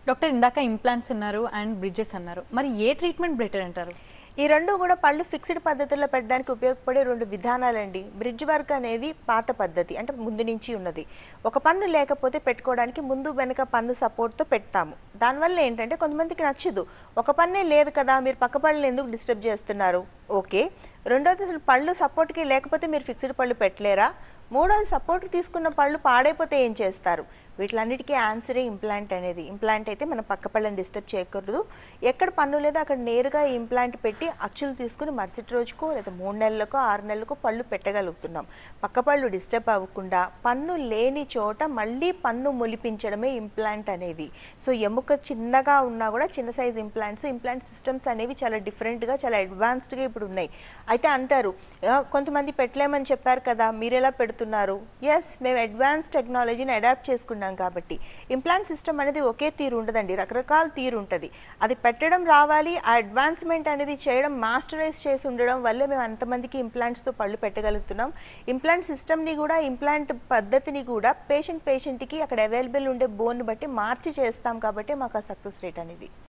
doctor ఇందాక implants అన్నారు and bridges అన్నారు మరి ఏ ట్రీట్మెంట్ బెటర్ అంటారు ఈ రెండు కూడా పళ్ళు ఫిక్స్డ్ పద్ధతిలో పెట్టడానికి ఉపయోగపడే రెండు విధానాలండి బ్రిడ్జ్ వర్క్ అనేది పాత పద్ధతి అంటే ముందు నుంచి ఉన్నది ఒక పన్ను లేకపోతే పెట్టుకోవడానికి ముందు వెనక పన్ను సపోర్ట్తో పెడతాము దానివల్ల ఏంటంటే కొంతమందికి నచ్చదు ఒక పన్నే లేదు కదా మీరు పక్క పళ్ళు ఎందుకు డిస్టర్బ్ చేస్తున్నారు ఓకే రెండోది అసలు పళ్ళు సపోర్ట్కి లేకపోతే మీరు ఫిక్స్డ్ పళ్ళు పెట్టలేరా మూడోది సపోర్ట్ తీసుకున్న పళ్ళు పాడైపోతే ఏం చేస్తారు వీటిలన్నిటికీ ఆన్సరే ఇంప్లాంట్ అనేది ఇంప్లాంట్ అయితే మనం పక్క పళ్ళని డిస్టర్బ్ చేయకూడదు ఎక్కడ పన్ను లేదో అక్కడ నేరుగా ఇంప్లాంట్ పెట్టి అచ్చులు తీసుకుని మరుసటి రోజుకో లేదా మూడు నెలలకో ఆరు నెలలకో పళ్ళు పెట్టగలుగుతున్నాం పక్క పళ్ళు డిస్టర్బ్ అవ్వకుండా పన్ను లేని చోట మళ్ళీ పన్ను మొలిపించడమే ఇంప్లాంట్ అనేది సో ఎముక చిన్నగా ఉన్నా కూడా చిన్న సైజ్ ఇంప్లాంట్స్ ఇంప్లాంట్ సిస్టమ్స్ అనేవి చాలా డిఫరెంట్గా చాలా అడ్వాన్స్డ్గా ఇప్పుడు ఉన్నాయి అయితే అంటారు "ఆ, కొంతమంది పెట్టలేమని చెప్పారు కదా మీరు ఎలా పెడుతున్నారు ఎస్ మేము అడ్వాన్స్ టెక్నాలజీని అడాప్ట్ చేసుకున్నాం కాబట్టి ఇంప్లాంట్ సిస్టమ్ అనేది ఒకే తీరు ఉండదండి రకరకాల తీరు ఉంటుంది అది పెట్టడం రావాలి ఆ అడ్వాన్స్మెంట్ అనేది చేయడం మాస్టరైజ్ చేసి ఉండడం వల్లే మేము అంతమందికి ఇంప్లాంట్స్తో పళ్ళు పెట్టగలుగుతున్నాం ఇంప్లాంట్ సిస్టమ్ని కూడా ఇంప్లాంట్ పద్ధతిని కూడా పేషెంట్ పేషెంట్కి అక్కడ అవైలబుల్ ఉండే బోన్ బట్టి మార్చి చేస్తాం కాబట్టి మాకు ఆ సక్సెస్ రేట్ అనేది